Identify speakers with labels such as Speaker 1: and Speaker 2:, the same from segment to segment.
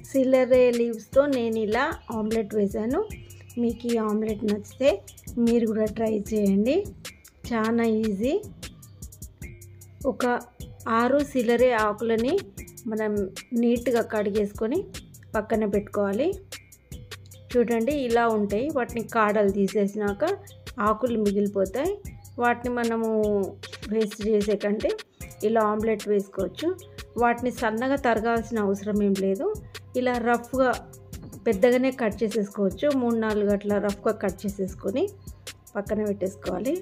Speaker 1: సిల్లరే లీవ్స్తో నేను ఇలా ఆమ్లెట్ వేశాను మీకు ఈ ఆమ్లెట్ నచ్చితే మీరు కూడా ట్రై చేయండి చాలా ఈజీ ఒక ఆరు సిల్లరే ఆకులని మనం నీట్గా కడిగేసుకొని పక్కన పెట్టుకోవాలి చూడండి ఇలా ఉంటాయి వాటిని కాడలు తీసేసినాక ఆకులు మిగిలిపోతాయి వాటిని మనము వేస్ట్ చేసే కంటే ఇలా ఆమ్లెట్ వేసుకోవచ్చు వాటిని సన్నగా తరగాల్సిన అవసరం ఏం లేదు ఇలా రఫ్గా పెద్దగానే కట్ చేసేసుకోవచ్చు మూడు నాలుగు అట్లా రఫ్గా కట్ చేసేసుకొని పక్కన పెట్టేసుకోవాలి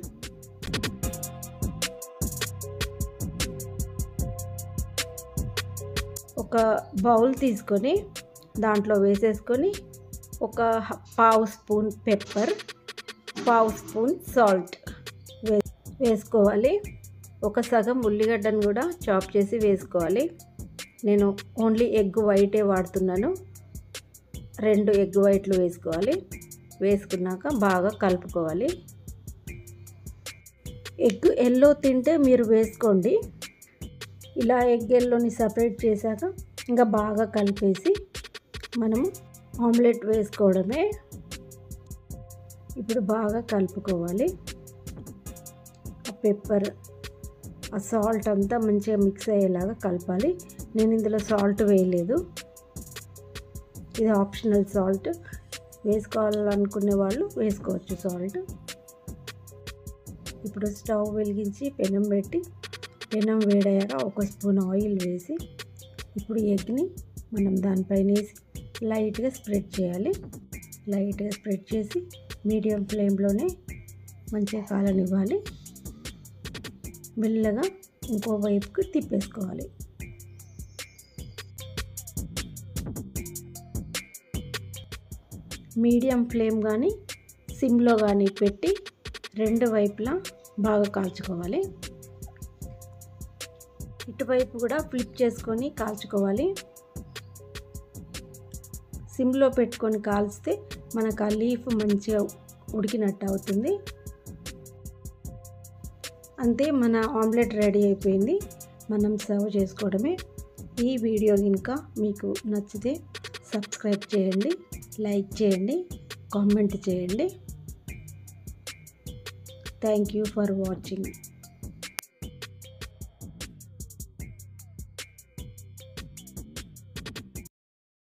Speaker 1: ఒక బౌల్ తీసుకొని దాంట్లో వేసేసుకొని ఒక పావు స్పూన్ పెప్పర్ పావు స్పూన్ సాల్ట్ వే వేసుకోవాలి ఒక సగం ఉల్లిగడ్డను కూడా చాప్ చేసి వేసుకోవాలి నేను ఓన్లీ ఎగ్ వైటే వాడుతున్నాను రెండు ఎగ్ వైట్లు వేసుకోవాలి వేసుకున్నాక బాగా కలుపుకోవాలి ఎగ్ ఎల్లో తింటే మీరు వేసుకోండి ఇలా ఎగ్ ఎల్లోని సపరేట్ చేశాక ఇంకా బాగా కలిపేసి మనము ఆమ్లెట్ వేసుకోవడమే ఇప్పుడు బాగా కలుపుకోవాలి ఆ పెప్పర్ ఆ సాల్ట్ అంతా మంచిగా మిక్స్ అయ్యేలాగా కలపాలి నేను ఇందులో సాల్ట్ వేయలేదు ఇది ఆప్షనల్ సాల్ట్ వేసుకోవాలనుకునే వాళ్ళు వేసుకోవచ్చు సాల్ట్ ఇప్పుడు స్టవ్ వెలిగించి పెనం పెట్టి పెనం వేడయ్యాక ఒక స్పూన్ ఆయిల్ వేసి ఇప్పుడు ఎగ్ని మనం దానిపైన వేసి లైట్గా స్ప్రెడ్ చేయాలి లైట్గా స్ప్రెడ్ చేసి మీడియం ఫ్లేమ్లోనే మంచిగా కాలనివ్వాలి మెల్లగా ఇంకో వైపుకి తిప్పేసుకోవాలి మీడియం ఫ్లేమ్ కానీ సిమ్లో కానీ పెట్టి రెండు వైపులా బాగా కాల్చుకోవాలి ఇటువైపు కూడా ఫ్లిప్ చేసుకొని కాల్చుకోవాలి సిమ్లో పెట్టుకొని కాల్చితే మనకు ఆ లీఫ్ మంచిగా ఉడికినట్టు అవుతుంది అంతే మన ఆమ్లెట్ రెడీ అయిపోయింది మనం సర్వ్ చేసుకోవడమే ఈ వీడియో కనుక మీకు నచ్చితే సబ్స్క్రైబ్ చేయండి లైక్ చేయండి కామెంట్ చేయండి థ్యాంక్ యూ ఫర్ వాచింగ్